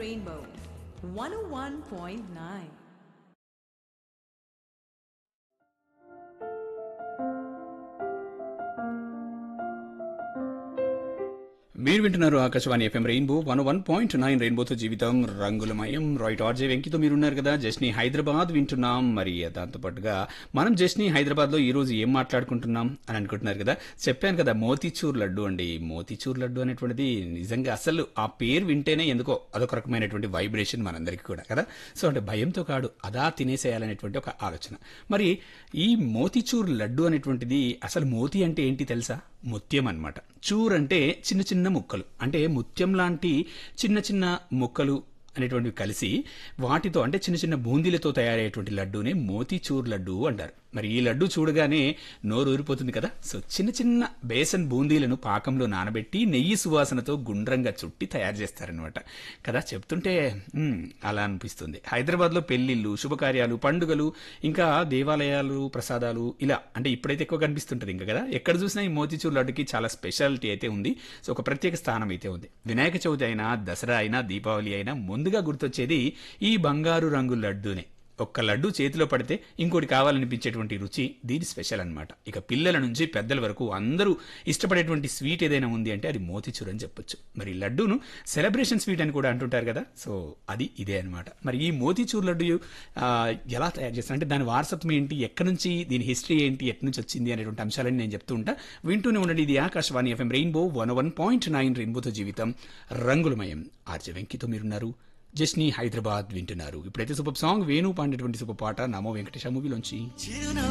Rainbow 101.9. మీరు వింటున్నారు Akashvani FM rainbow one one point nine రెయిన్బోతో జీవితం రంగులమయం రైట్ ఆర్జే వెంకితో మీరున్నారు కదా జస్ని హైదరాబాద్ వింటున్నాం మరి దాంతో పాటుగా మనం జస్ని హైదరాబాద్ లో ఈ రోజు ఏం మాట్లాడుకుంటున్నాం అని అనుకుంటున్నారు కదా చెప్పాను కదా మోతీచూర్ లడ్డు అండి మోతీచూర్ లడ్డు అనేటువంటిది నిజంగా అసలు ఆ పేరు వింటేనే ఎందుకో అదొక రకమైనటువంటి వైబ్రేషన్ మనందరికీ కూడా కదా సో అంటే భయంతో కాడు అదా తినేసేయాలనేటువంటి ఒక ఆలోచన మరి ఈ మోతీచూర్ లడ్డు అనేటువంటిది అసలు మోతి అంటే ఏంటి తెలుసా ముత్యం అన్నమాట చూర్ అంటే చిన్న చిన్న ముక్కలు అంటే ముత్యం లాంటి చిన్న చిన్న ముక్కలు అనేటువంటివి కలిసి వాటితో అంటే చిన్న చిన్న బూందీలతో తయారయ్యేటువంటి లడ్డూనే మోతీచూర్ లడ్డు అంటారు మరి ఈ లడ్డు చూడగానే నోరు ఊరిపోతుంది కదా సో చిన్న చిన్న బేసన్ బూందీలను పాకంలో నానబెట్టి నెయ్యి సువాసనతో గుండ్రంగా చుట్టి తయారు చేస్తారనమాట కదా చెప్తుంటే మ్మ్, అలా అనిపిస్తుంది హైదరాబాద్లో పెళ్లిళ్ళు శుభకార్యాలు పండుగలు ఇంకా దేవాలయాలు ప్రసాదాలు ఇలా అంటే ఇప్పుడైతే ఎక్కువ కనిపిస్తుంటది ఇంకా కదా ఎక్కడ చూసినా ఈ మోతీచూర్ లడ్డుకి చాలా స్పెషాలిటీ అయితే ఉంది సో ఒక ప్రత్యేక స్థానం అయితే ఉంది వినాయక చవితి అయినా దసరా అయినా దీపావళి అయినా ముందుగా గుర్తొచ్చేది ఈ బంగారు రంగు లడ్డూనే ఒక్క లడ్డు చేతిలో పడితే ఇంకోటి కావాలనిపించేటువంటి రుచి దీని స్పెషల్ అన్నమాట ఇక పిల్లల నుంచి పెద్దల వరకు అందరూ ఇష్టపడేటువంటి స్వీట్ ఏదైనా ఉంది అంటే అది మోతిచూర్ అని చెప్పొచ్చు మరి ఈ లడ్డూను సెలబ్రేషన్ స్వీట్ అని కూడా అంటుంటారు కదా సో అది ఇదే అన్నమాట మరి ఈ మోతిచూర్ లడ్డు ఆ, ఎలా తయారు చేస్తారు అంటే దాని వారసత్వం ఏంటి ఎక్కడి నుంచి దీని హిస్టరీ ఏంటి ఎక్కడి నుంచి వచ్చింది అనేటువంటి అంశాలని నేను చెప్తూ ఉంటా వింటూనే ఉండండి ఇది Akashvani FM rainbow one one point nine రెయిన్బోతో జీవితం రంగులమయం ఆర్జే వెంకితో మీరున్నారు జస్ని హైదరాబాద్ వింటున్నారు ఇప్పుడైతే సూపర్ సాంగ్ వేణు పాడినటువంటి సూపర్ పాట నమో వెంకటేశ మూవీలోంచి చిరునవ్వు